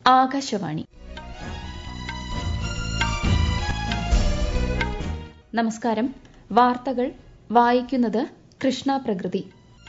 ആകാശവാണി നമസ്കാരം വാർത്തകൾ വായിക്കുന്നത് കൃഷ്ണ പ്രകൃതി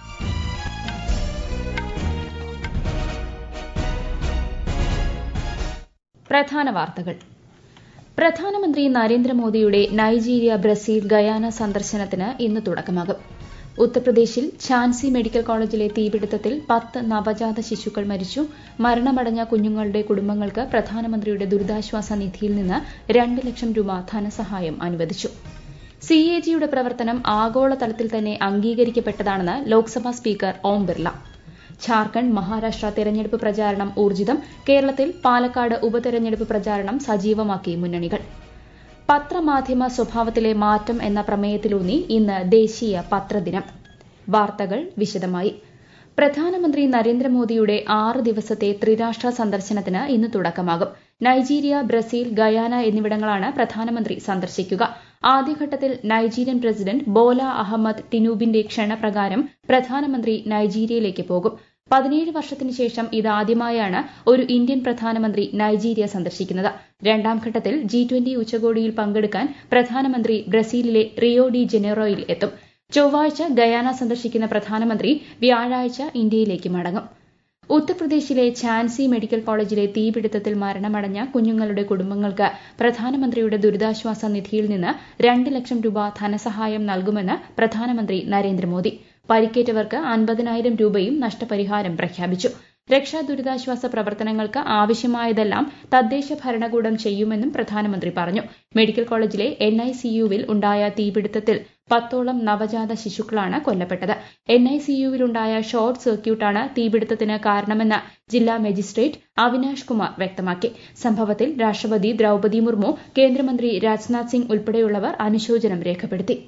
പ്രധാന വാർത്തകൾ പ്രധാനമന്ത്രി നരേന്ദ്രമോദിയുടെ നൈജീരിയ ബ്രസീൽ ഗയാന സന്ദർശനത്തിന് ഇന്ന് തുടക്കമാകും ഉത്തർപ്രദേശിൽ ഝാൻസി മെഡിക്കൽ കോളേജിലെ തീപിടുത്തത്തിൽ പത്ത് നവജാത ശിശുക്കൾ മരിച്ചു മരണമടഞ്ഞ കുഞ്ഞുങ്ങളുടെ കുടുംബങ്ങൾക്ക് പ്രധാനമന്ത്രിയുടെ ദുരിതാശ്വാസ നിധിയിൽ നിന്ന് രണ്ട് ലക്ഷം രൂപ ധനസഹായം അനുവദിച്ചു സിഎജിയുടെ പ്രവർത്തനം ആഗോളതലത്തിൽ തന്നെ അംഗീകരിക്കപ്പെട്ടതാണെന്ന് ലോക്സഭാ സ്പീക്കർ ഓം ബിർല ഝാർഖണ്ഡ് മഹാരാഷ്ട്ര തെരഞ്ഞെടുപ്പ് പ്രചാരണം ഊർജിതം കേരളത്തിൽ പാലക്കാട് ഉപതെരഞ്ഞെടുപ്പ് പ്രചാരണം സജീവമാക്കി മുന്നണികൾ പത്രമാധ്യമ സ്വഭാവത്തിലെ മാറ്റം എന്ന പ്രമേയത്തിലൂന്നി ഇന്ന് ദേശീയ പത്രദിനം വാർത്തകൾ വിശദമായി പ്രധാനമന്ത്രി നരേന്ദ്രമോദിയുടെ ആറ് ദിവസത്തെ ത്രിരാഷ്ട്ര സന്ദർശനത്തിന് ഇന്ന് തുടക്കമാകും നൈജീരിയ ബ്രസീൽ ഗയാന എന്നിവിടങ്ങളാണ് പ്രധാനമന്ത്രി സന്ദർശിക്കുക ആദ്യഘട്ടത്തിൽ നൈജീരിയൻ പ്രസിഡന്റ് ബോല അഹമ്മദ് ടിനൂബിന്റെ ക്ഷണപ്രകാരം പ്രധാനമന്ത്രി നൈജീരിയയിലേക്ക് പോകും പതിനേഴ് വർഷത്തിന് ശേഷം ഇതാദ്യമായാണ് ഒരു ഇന്ത്യൻ പ്രധാനമന്ത്രി നൈജീരിയ സന്ദർശിക്കുന്നത് രണ്ടാം ഘട്ടത്തിൽ ജി ട്വന്റി ഉച്ചകോടിയിൽ പങ്കെടുക്കാൻ പ്രധാനമന്ത്രി ബ്രസീലിലെ റിയോ ഡി ജനീറോയിൽ എത്തും ചൊവ്വാഴ്ച ഗയാന സന്ദർശിക്കുന്ന പ്രധാനമന്ത്രി വ്യാഴാഴ്ച ഇന്ത്യയിലേക്ക് മടങ്ങും ഉത്തർപ്രദേശിലെ ഝാൻസി മെഡിക്കൽ കോളേജിലെ തീപിടുത്തത്തിൽ മരണമടഞ്ഞ കുഞ്ഞുങ്ങളുടെ കുടുംബങ്ങൾക്ക് പ്രധാനമന്ത്രിയുടെ ദുരിതാശ്വാസ നിധിയിൽ നിന്ന് രണ്ട് ലക്ഷം രൂപ ധനസഹായം നൽകുമെന്ന് പ്രധാനമന്ത്രി നരേന്ദ്രമോദി പരിക്കേറ്റവർക്ക് അൻപതിനായിരം രൂപയും നഷ്ടപരിഹാരം പ്രഖ്യാപിച്ചു രക്ഷാ ദുരിതാശ്വാസ പ്രവർത്തനങ്ങൾക്ക് ആവശ്യമായതെല്ലാം തദ്ദേശ ഭരണകൂടം ചെയ്യുമെന്നും പ്രധാനമന്ത്രി പറഞ്ഞു മെഡിക്കൽ കോളേജിലെ എൻഐസിയുവിൽ ഉണ്ടായ തീപിടുത്തത്തിൽ പത്തോളം നവജാത ശിശുക്കളാണ് കൊല്ലപ്പെട്ടത് എൻഐസിയുവിലുണ്ടായ ഷോർട്ട് സർക്യൂട്ടാണ് തീപിടുത്തത്തിന് കാരണമെന്ന് ജില്ലാ മജിസ്ട്രേറ്റ് അവിനാഷ് കുമാർ വ്യക്തമാക്കി സംഭവത്തിൽ രാഷ്ട്രപതി ദ്രൌപതി മുർമു കേന്ദ്രമന്ത്രി രാജ്നാഥ് സിംഗ് ഉൾപ്പെടെയുള്ളവർ അനുശോചനം രേഖപ്പെടുത്തി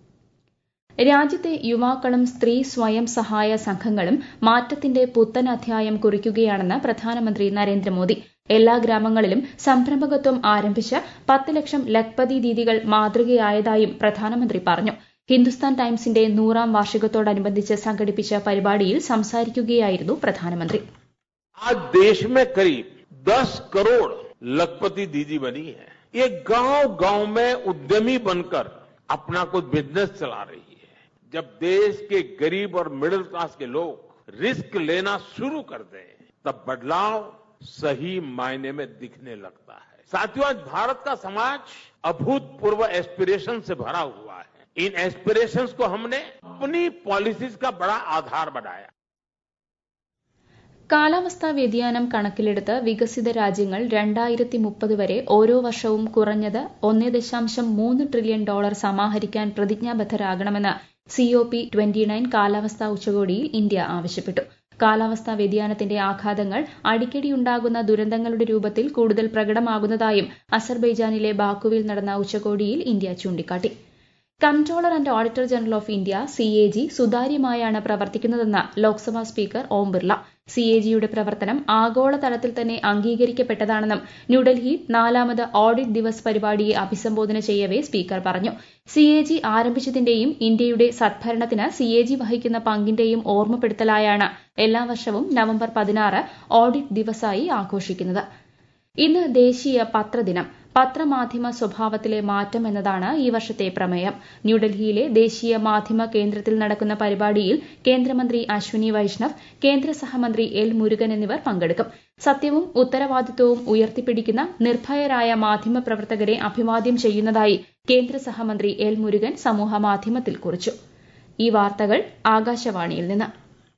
രാജ്യത്തെ യുവാക്കളും സ്ത്രീ സ്വയം സഹായ സംഘങ്ങളും മാറ്റത്തിന്റെ പുത്തൻ അധ്യായം കുറിക്കുകയാണെന്ന് പ്രധാനമന്ത്രി നരേന്ദ്രമോദി എല്ലാ ഗ്രാമങ്ങളിലും സംരംഭകത്വം ആരംഭിച്ച് പത്ത് ലക്ഷം ലഖ്പതി ദീദികൾ മാതൃകയായതായും പ്രധാനമന്ത്രി പറഞ്ഞു ഹിന്ദുസ്ഥാൻ ടൈംസിന്റെ നൂറാം വാർഷികത്തോടനുബന്ധിച്ച് സംഘടിപ്പിച്ച പരിപാടിയിൽ സംസാരിക്കുകയായിരുന്നു പ്രധാനമന്ത്രി आज देश में करीब 10 करोड़ लखपति दीदी बनी है ये गांव गांव में उद्यमी बनकर अपना कुछ बिजनेस चला रही है जब देश के गरीब और मिडिल क्लास के लोग रिस्क लेना शुरू कर दें तब बदलाव सही मायने में दिखने लगता है साथियों आज भारत का समाज अभूतपूर्व एस्पिरेशन से भरा हुआ है इन एस्पिरेशंस को हमने अपनी पॉलिसीज का बड़ा आधार बनाया കാലാവസ്ഥാ വ്യതിയാനം കണക്കിലെടുത്ത് വികസിത രാജ്യങ്ങൾ രണ്ടായിരത്തി മുപ്പത് വരെ ഓരോ വർഷവും കുറഞ്ഞത് ഒന്നേ ദശാംശം മൂന്ന് ട്രില്യൺ ഡോളർ സമാഹരിക്കാൻ പ്രതിജ്ഞാബദ്ധരാകണമെന്ന് സിഒപി ട്വന്റി നയൻ കാലാവസ്ഥാ ഉച്ചകോടിയിൽ ഇന്ത്യ ആവശ്യപ്പെട്ടു കാലാവസ്ഥാ വ്യതിയാനത്തിന്റെ ആഘാതങ്ങൾ അടിക്കടിയുണ്ടാകുന്ന ദുരന്തങ്ങളുടെ രൂപത്തിൽ കൂടുതൽ പ്രകടമാകുന്നതായും അസർബൈജാനിലെ ബാക്കുവിൽ നടന്ന ഉച്ചകോടിയിൽ ഇന്ത്യ ചൂണ്ടിക്കാട്ടി comptroller and auditor general of India CAG സുതാര്യമായാണ് പ്രവർത്തിക്കുന്നതെന്ന് ലോക്സഭാ സ്പീക്കർ ഓം ബിർള സിഎജിയുടെ പ്രവർത്തനം ആഗോളതലത്തിൽ തന്നെ അംഗീകരിക്കപ്പെട്ടതാണെന്നും ന്യൂഡൽഹിയിൽ നാലാമത് ഓഡിറ്റ് ദിവസ് പരിപാടിയെ അഭിസംബോധന ചെയ്യവേ സ്പീക്കർ പറഞ്ഞു സിഎജി ആരംഭിച്ചതിന്റെയും ഇന്ത്യയുടെ സദ്ഭരണത്തിന് സിഎജി വഹിക്കുന്ന പങ്കിന്റെയും ഓർമ്മപ്പെടുത്തലായാണ് എല്ലാ വർഷവും നവംബർ പതിനാറ് ഓഡിറ്റ് ദിവസായി ആഘോഷിക്കുന്നത് ഇന്ന് ദേശീയ പത്രദിനം പത്രമാധ്യമ സ്വഭാവത്തിലെ മാറ്റം എന്നതാണ് ഈ വർഷത്തെ പ്രമേയം ന്യൂഡൽഹിയിലെ ദേശീയ മാധ്യമ കേന്ദ്രത്തിൽ നടക്കുന്ന പരിപാടിയിൽ കേന്ദ്രമന്ത്രി അശ്വിനി വൈഷ്ണവ് കേന്ദ്ര സഹമന്ത്രി എൽ മുരുകൻ എന്നിവർ പങ്കെടുക്കും സത്യവും ഉത്തരവാദിത്വവും ഉയർത്തിപ്പിടിക്കുന്ന നിർഭയരായ മാധ്യമപ്രവർത്തകരെ അഭിവാദ്യം ചെയ്യുന്നതായി കേന്ദ്ര സഹമന്ത്രി എൽ മുരുകൻ സമൂഹമാധ്യമത്തിൽ കുറിച്ചു ഈ വാർത്തകൾ ആകാശവാണിയിൽ നിന്ന്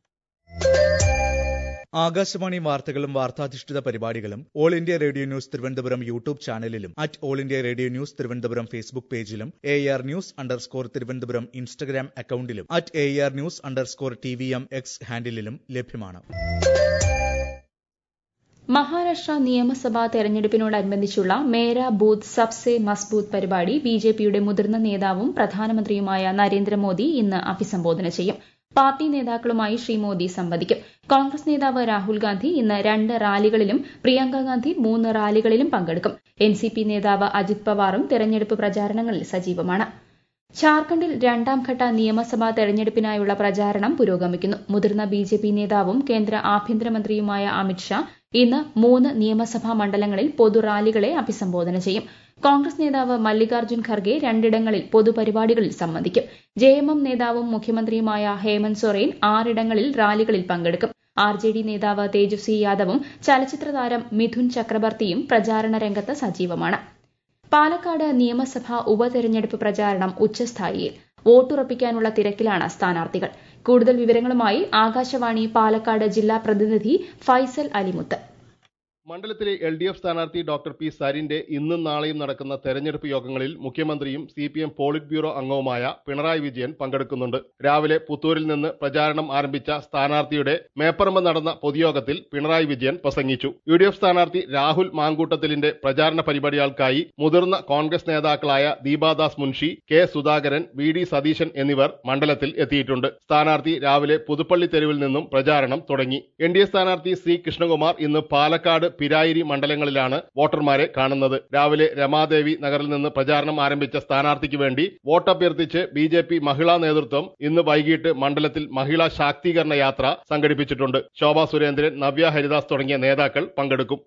ആകാശവാണി വാർത്തകളും വാർത്താധിഷ്ഠിത പരിപാടികളും all India radio news Thiruvananthapuram YouTube ചാനലിലും at all India radio news Thiruvananthapuram Facebook പേജിലും A R news underscore Thiruvananthapuram Instagram അക്കൌണ്ടിലും at A R news underscore T V M X ഹാൻഡിലും ലഭ്യമാണ് മഹാരാഷ്ട്ര നിയമസഭാ തെരഞ്ഞെടുപ്പിനോടനുബന്ധിച്ചുള്ള മേര ബൂത്ത് സബ്സെ മസ്ബൂത്ത് പരിപാടി ബിജെപിയുടെ മുതിർന്ന നേതാവും പ്രധാനമന്ത്രിയുമായ നരേന്ദ്രമോദി ഇന്ന് അഭിസംബോധന ചെയ്യും പാർട്ടി നേതാക്കളുമായി ശ്രീ മോദി സംവദിക്കും കോൺഗ്രസ് നേതാവ് രാഹുൽ ഗാന്ധി ഇന്ന് രണ്ട് റാലികളിലും പ്രിയങ്ക ഗാന്ധി മൂന്ന് റാലികളിലും പങ്കെടുക്കും എൻസിപി നേതാവ് അജിത് പവാറും തെരഞ്ഞെടുപ്പ് പ്രചാരണങ്ങളിൽ സജീവമാണ് ഝാർഖണ്ഡിൽ രണ്ടാംഘട്ട നിയമസഭാ തെരഞ്ഞെടുപ്പിനായുള്ള പ്രചാരണം പുരോഗമിക്കുന്നു മുതിർന്ന ബിജെപി നേതാവും കേന്ദ്ര ആഭ്യന്തരമന്ത്രിയുമായ അമിത്ഷാ ഇന്ന് മൂന്ന് നിയമസഭാ മണ്ഡലങ്ങളിൽ പൊതുറാലികളെ അഭിസംബോധന ചെയ്യും കോൺഗ്രസ് നേതാവ് മല്ലികാർജ്ജുൻ ഖർഗെ രണ്ടിടങ്ങളിൽ പൊതുപരിപാടികളിൽ സംബന്ധിക്കും ജെഎംഎം നേതാവും മുഖ്യമന്ത്രിയുമായ ഹേമന്ത് സൊറേൻ ആറിടങ്ങളിൽ റാലികളിൽ പങ്കെടുക്കും ആർ ജെ ഡി നേതാവ് തേജസ്വി യാദവും ചലച്ചിത്ര താരം മിഥുൻ ചക്രബർത്തിയും പ്രചാരണ രംഗത്ത് സജീവമാണ് പാലക്കാട് നിയമസഭാ ഉപതെരഞ്ഞെടുപ്പ് പ്രചാരണം ഉച്ചസ്ഥായിയിൽ വോട്ടുറപ്പിക്കാനുള്ള തിരക്കിലാണ് സ്ഥാനാർത്ഥികൾ കൂടുതൽ വിവരങ്ങളുമായി ആകാശവാണി പാലക്കാട് ജില്ലാ പ്രതിനിധി ഫൈസൽ അലിമുത്ത് മണ്ഡലത്തിലെ എൽ ഡി എഫ് സ്ഥാനാർത്ഥി ഡോക്ടർ പി സരിന്റെ ഇന്നും നാളെയും നടക്കുന്ന തെരഞ്ഞെടുപ്പ് യോഗങ്ങളിൽ മുഖ്യമന്ത്രിയും C P M politburo അംഗവുമായ പിണറായി വിജയൻ പങ്കെടുക്കുന്നുണ്ട് രാവിലെ പുത്തൂരിൽ നിന്ന് പ്രചാരണം ആരംഭിച്ച സ്ഥാനാർത്ഥിയുടെ മേപ്പറമ്പ് നടന്ന പൊതുയോഗത്തിൽ പിണറായി വിജയൻ പ്രസംഗിച്ചു യു ഡി എഫ് സ്ഥാനാർത്ഥി രാഹുൽ മാങ്കൂട്ടത്തിലിന്റെ പ്രചാരണ പരിപാടികൾക്കായി മുതിർന്ന കോൺഗ്രസ് നേതാക്കളായ Deepadas Munshi K Sudhakaran V D Satheesan എന്നിവർ മണ്ഡലത്തിൽ എത്തിയിട്ടുണ്ട് സ്ഥാനാർത്ഥി രാവിലെ പുതുപ്പള്ളി തെരുവിൽ നിന്നും പ്രചാരണം തുടങ്ങി എൻ ഡി എ സ്ഥാനാർത്ഥി സി കൃഷ്ണകുമാർ ഇന്ന് പാലക്കാട് പിരായിരി മണ്ഡലങ്ങളിലാണ് വോട്ടർമാരെ കാണുന്നത് രാവിലെ രമാദേവി നഗറിൽ നിന്ന് പ്രചാരണം ആരംഭിച്ച സ്ഥാനാർത്ഥിക്ക് വേണ്ടി വോട്ടഭ്യർത്ഥിച്ച് ബി ജെ പി മഹിളാ നേതൃത്വം ഇന്ന് വൈകിട്ട് മണ്ഡലത്തിൽ മഹിളാ ശാക്തീകരണ യാത്ര സംഘടിപ്പിച്ചിട്ടുണ്ട് ശോഭാ സുരേന്ദ്രൻ നവ്യ ഹരിദാസ് തുടങ്ങിയ നേതാക്കൾ പങ്കെടുക്കും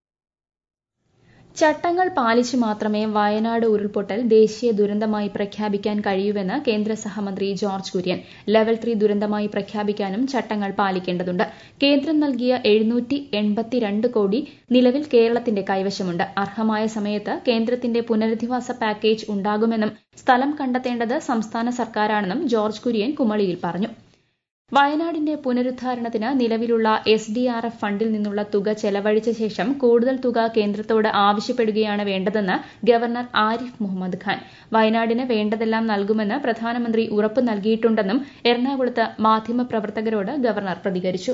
ചട്ടങ്ങൾ പാലിച്ചു മാത്രമേ വയനാട് ഉരുൾപൊട്ടൽ ദേശീയ ദുരന്തമായി പ്രഖ്യാപിക്കാൻ കഴിയൂവെന്ന് കേന്ദ്ര സഹമന്ത്രി ജോർജ് കുര്യൻ ലെവൽ ത്രീ ദുരന്തമായി പ്രഖ്യാപിക്കാനും ചട്ടങ്ങൾ പാലിക്കേണ്ടതുണ്ട് കേന്ദ്രം നൽകിയ എഴുന്നൂറ്റി എൺപത്തിരണ്ട് കോടി നിലവിൽ കേരളത്തിന്റെ കൈവശമുണ്ട് അർഹമായ സമയത്ത് കേന്ദ്രത്തിന്റെ പുനരധിവാസ പാക്കേജ് ഉണ്ടാകുമെന്നും സ്ഥലം കണ്ടെത്തേണ്ടത് സംസ്ഥാന സർക്കാരാണെന്നും ജോർജ് കുര്യൻ കുമളിയിൽ പറഞ്ഞു വയനാടിന്റെ പുനരുദ്ധാരണത്തിന് നിലവിലുള്ള എസ് ഡി ആർ എഫ് ഫണ്ടിൽ നിന്നുള്ള തുക ചെലവഴിച്ച ശേഷം കൂടുതൽ തുക കേന്ദ്രത്തോട് ആവശ്യപ്പെടുകയാണ് വേണ്ടതെന്ന് ഗവർണർ ആരിഫ് മുഹമ്മദ് ഖാൻ വയനാടിന് വേണ്ടതെല്ലാം നൽകുമെന്ന് പ്രധാനമന്ത്രി ഉറപ്പ് നൽകിയിട്ടുണ്ടെന്നും എറണാകുളത്ത് മാധ്യമപ്രവർത്തകരോട് ഗവർണർ പ്രതികരിച്ചു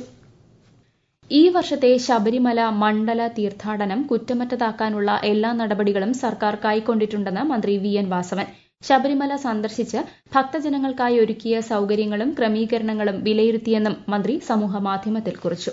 ഈ വർഷത്തെ ശബരിമല മണ്ഡല തീർത്ഥാടനം കുറ്റമറ്റതാക്കാനുള്ള എല്ലാ നടപടികളും സർക്കാർ കൈക്കൊണ്ടിട്ടുണ്ടെന്ന് മന്ത്രി വി എൻ വാസവൻ ശബരിമല സന്ദർശിച്ച് ഭക്തജനങ്ങൾക്കായി ഒരുക്കിയ സൌകര്യങ്ങളും ക്രമീകരണങ്ങളും വിലയിരുത്തിയെന്നും മന്ത്രി സമൂഹമാധ്യമത്തിൽ കുറിച്ചു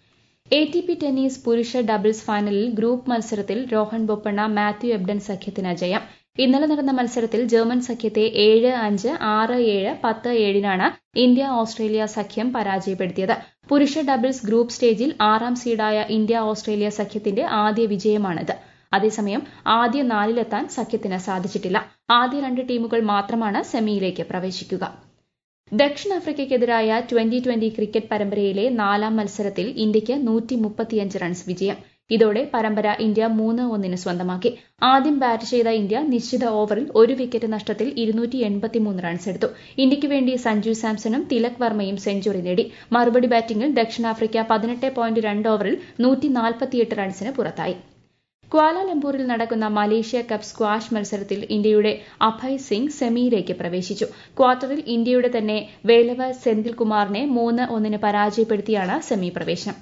എ ടി പി ടെന്നീസ് പുരുഷ ഡബിൾസ് ഫൈനലിൽ ഗ്രൂപ്പ് മത്സരത്തിൽ രോഹൻ ബൊപ്പണ്ണ മാത്യു എബ്ഡൻ സഖ്യത്തിന് ജയം ഇന്നലെ നടന്ന മത്സരത്തിൽ ജർമ്മൻ സഖ്യത്തെ ഏഴ് അഞ്ച് ആറ് ഏഴ് പത്ത് ഏഴിനാണ് ഇന്ത്യ ഓസ്ട്രേലിയ സഖ്യം പരാജയപ്പെടുത്തിയത് പുരുഷ ഡബിൾസ് ഗ്രൂപ്പ് സ്റ്റേജിൽ ആറാം സീഡായ ഇന്ത്യ ഓസ്ട്രേലിയ സഖ്യത്തിന്റെ ആദ്യ വിജയമാണിത് അതേസമയം ആദ്യ നാലിലെത്താൻ സഖ്യത്തിന് സാധിച്ചിട്ടില്ല ആദ്യ രണ്ട് ടീമുകൾ മാത്രമാണ് സെമിയിലേക്ക് പ്രവേശിക്കുക ദക്ഷിണാഫ്രിക്കയ്ക്കെതിരായ ട്വന്റി ട്വന്റി ക്രിക്കറ്റ് പരമ്പരയിലെ നാലാം മത്സരത്തിൽ ഇന്ത്യയ്ക്ക് നൂറ്റി മുപ്പത്തിയഞ്ച് റൺസ് വിജയം ഇതോടെ പരമ്പര ഇന്ത്യ മൂന്ന് ഒന്നിന് സ്വന്തമാക്കി ആദ്യം ബാറ്റ് ചെയ്ത ഇന്ത്യ നിശ്ചിത ഓവറിൽ ഒരു വിക്കറ്റ് നഷ്ടത്തിൽ ഇരുന്നൂറ്റി എൺപത്തിമൂന്ന് റൺസ് എടുത്തു ഇന്ത്യയ്ക്ക് വേണ്ടി സഞ്ജു സാംസണും തിലക് വർമ്മയും സെഞ്ചുറി നേടി മറുപടി ബാറ്റിംഗിൽ ദക്ഷിണാഫ്രിക്ക പതിനെട്ട് പോയിന്റ് രണ്ട് ഓവറിൽ നൂറ്റി നാൽപ്പത്തിയെട്ട് റൺസിന് പുറത്തായി ക്വാലാലംപൂരിൽ നടക്കുന്ന മലേഷ്യ കപ്പ് സ്ക്വാഷ് മത്സരത്തിൽ ഇന്ത്യയുടെ അഭയ് സിംഗ് സെമിയിലേക്ക് പ്രവേശിച്ചു ക്വാർട്ടറിൽ ഇന്ത്യയുടെ തന്നെ വേലവ സെന്തിൽകുമാറിനെ മൂന്ന് ഒന്നിന് പരാജയപ്പെടുത്തിയാണ് സെമി പ്രവേശനം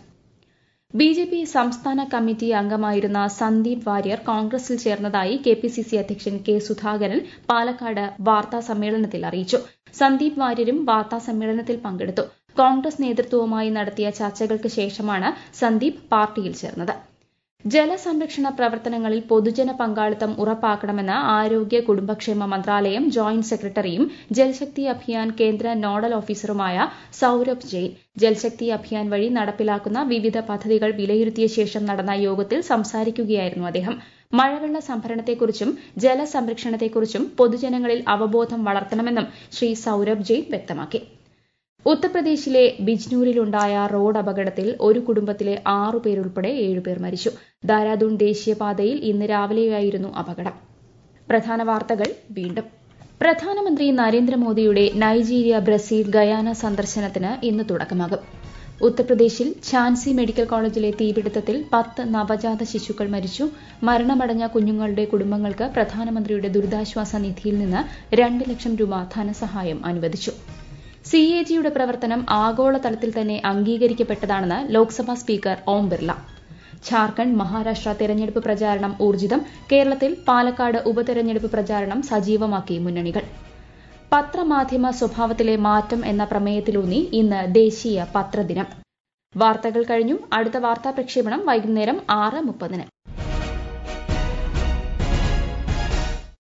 ബി ജെ പി സംസ്ഥാന കമ്മിറ്റി അംഗമായിരുന്ന സന്ദീപ് വാര്യർ കോൺഗ്രസിൽ ചേർന്നതായി കെ പി സി സി അധ്യക്ഷൻ കെ സുധാകരൻ പാലക്കാട് വാർത്താ സമ്മേളനത്തിൽ അറിയിച്ചു സന്ദീപ് വാര്യരും വാർത്താ സമ്മേളനത്തിൽ പങ്കെടുത്തു കോൺഗ്രസ് നേതൃത്വവുമായി നടത്തിയ ചർച്ചകൾക്ക് ശേഷമാണ് സന്ദീപ് പാർട്ടിയിൽ ചേർന്നത് ജലസംരക്ഷണ പ്രവർത്തനങ്ങളിൽ പൊതുജന പങ്കാളിത്തം ഉറപ്പാക്കണമെന്ന് ആരോഗ്യ കുടുംബക്ഷേമ മന്ത്രാലയം ജോയിന്റ് സെക്രട്ടറിയും ജൽശക്തി അഭിയാൻ കേന്ദ്ര നോഡൽ ഓഫീസറുമായ സൌരഭ് ജെയിൻ ജൽശക്തി അഭിയാൻ വഴി നടപ്പിലാക്കുന്ന വിവിധ പദ്ധതികൾ വിലയിരുത്തിയ ശേഷം നടന്ന യോഗത്തിൽ സംസാരിക്കുകയായിരുന്നു അദ്ദേഹം മഴവെള്ള സംഭരണത്തെക്കുറിച്ചും ജലസംരക്ഷണത്തെക്കുറിച്ചും പൊതുജനങ്ങളിൽ അവബോധം വളർത്തണമെന്നും ശ്രീ സൌരഭ് ജെയിൻ വ്യക്തമാക്കി ഉത്തർപ്രദേശിലെ ബിജ്നൂരിലുണ്ടായ റോഡ് അപകടത്തിൽ ഒരു കുടുംബത്തിലെ ആറു പേരുൾപ്പെടെ ഏഴുപേർ മരിച്ചു ദാരാദൂൺ ദേശീയപാതയിൽ ഇന്ന് രാവിലെയായിരുന്നു അപകടം പ്രധാന വാർത്തകൾ വീണ്ടും പ്രധാനമന്ത്രി നരേന്ദ്രമോദിയുടെ നൈജീരിയ ബ്രസീൽ ഗയാന സന്ദർശനത്തിന് ഇന്ന് തുടക്കമാകും ഉത്തർപ്രദേശിൽ ഝാൻസി മെഡിക്കൽ കോളേജിലെ തീപിടുത്തത്തിൽ പത്ത് നവജാത ശിശുക്കൾ മരിച്ചു മരണമടഞ്ഞ കുഞ്ഞുങ്ങളുടെ കുടുംബങ്ങൾക്ക് പ്രധാനമന്ത്രിയുടെ ദുരിതാശ്വാസ നിധിയിൽ നിന്ന് രണ്ട് ലക്ഷം രൂപ ധനസഹായം അനുവദിച്ചു സി എ ജിയുടെ പ്രവർത്തനം ആഗോളതലത്തിൽ തന്നെ അംഗീകരിക്കപ്പെട്ടതാണെന്ന് ലോക്സഭാ സ്പീക്കർ ഓം ബിർല ഝാർഖണ്ഡ് മഹാരാഷ്ട്ര തെരഞ്ഞെടുപ്പ് പ്രചാരണം ഊർജിതം കേരളത്തിൽ പാലക്കാട് ഉപതെരഞ്ഞെടുപ്പ് പ്രചാരണം സജീവമാക്കി മുന്നണികൾ പത്രമാധ്യമ സ്വഭാവത്തിലെ മാറ്റം എന്ന പ്രമേയത്തിലൂന്നി ഇന്ന് ദേശീയ പത്രദിനം വാർത്തകൾ കഴിഞ്ഞു അടുത്ത വാർത്താ പ്രക്ഷേപണം വൈകുന്നേരം ആറ് മുപ്പതിന്